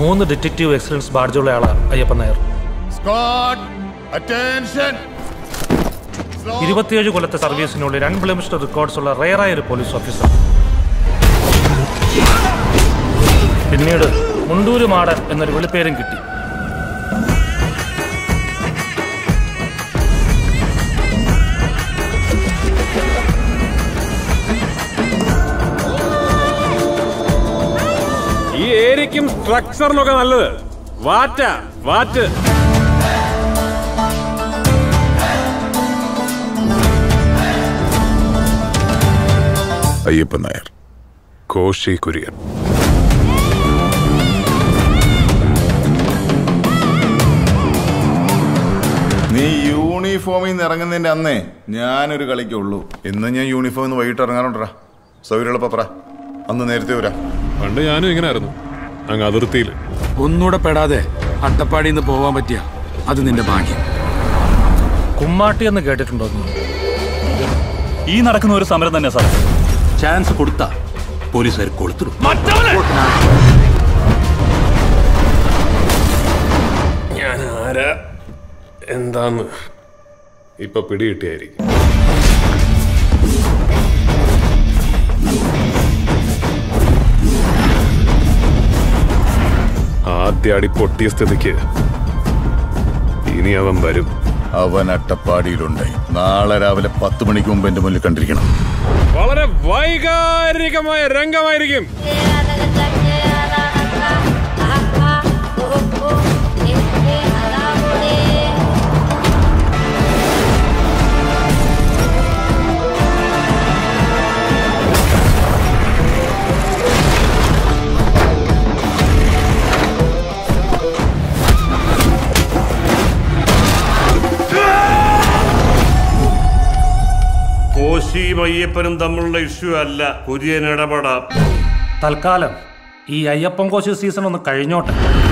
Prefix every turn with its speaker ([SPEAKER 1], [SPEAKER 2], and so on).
[SPEAKER 1] മൂന്ന് detective excellence ബാഡ്ജുള്ള ആളാണ് Ayyappan Nair
[SPEAKER 2] squad attention
[SPEAKER 1] ഇരുപത്തിയേഴ് കൊല്ലത്തെ സർവീസിനുള്ളിൽ അൺബ്ലെമിഷ്ഡ് റെക്കോർഡ്സ് ഉള്ള റയറായ ഒരു പോലീസ് ഓഫീസർ പിന്നീട് മുണ്ടൂര് മാടൻ എന്നൊരു വിളിപ്പേരും കിട്ടി
[SPEAKER 3] ഈ ഏരിയക്കും സ്ട്രക്ചറിനൊക്കെ നല്ലത് വാറ്റ വാറ്റ്
[SPEAKER 2] അയ്യപ്പൻ നായർ
[SPEAKER 3] കോശി കുര്യൻ
[SPEAKER 2] നീ യൂണിഫോമിൽ നിന്ന് ഇറങ്ങുന്നതിന്റെ അന്നേ ഞാനൊരു കളിക്കുള്ളൂ ഇന്ന് ഞാൻ യൂണിഫോമിൽ നിന്ന് വൈകിട്ട് ഇറങ്ങാറുണ്ടാ സൗകര്യമുള്ളപ്പോ പറ അന്ന് നേരത്തെ വരാം
[SPEAKER 3] പണ്ട് ഞാനും ഇങ്ങനെ ആയിരുന്നു അങ്ങ് അതിർത്തിയിൽ
[SPEAKER 4] ഒന്നുകൂടെ പെടാതെ അട്ടപ്പാടിയിൽ നിന്ന് പോവാൻ പറ്റിയ അത് നിന്റെ ഭാഗ്യം
[SPEAKER 1] കുമ്മാട്ടി എന്ന് കേട്ടിട്ടുണ്ടോ നീ
[SPEAKER 5] ഈ നടക്കുന്ന ഒരു സമരം തന്നെ സാർ ചാൻസ് കൊടുത്ത പോലീസുകാർ കൊളുത്തിടും
[SPEAKER 3] ഞാൻ ആരാ എന്താന്ന് ഇപ്പൊ പിടികിട്ടിയായിരിക്കും ആദ്യ അടി പൊട്ടിയ സ്ഥിതിക്ക് ഇനി അവൻ വരും
[SPEAKER 2] അവൻ അട്ടപ്പാടിയിലുണ്ടായി നാളെ രാവിലെ പത്ത് മണിക്ക് മുമ്പ് എന്റെ മുന്നിൽ കണ്ടിരിക്കണം
[SPEAKER 3] വളരെ വൈകാരികമായ രംഗമായിരിക്കും
[SPEAKER 6] കോശിയും അയ്യപ്പനും തമ്മിലുള്ള ഇഷ്യൂ അല്ല കുര്യൻ ഇടപെടാം
[SPEAKER 1] തൽക്കാലം ഈ അയ്യപ്പൻ കോശി സീസൺ ഒന്ന് കഴിഞ്ഞോട്ടെ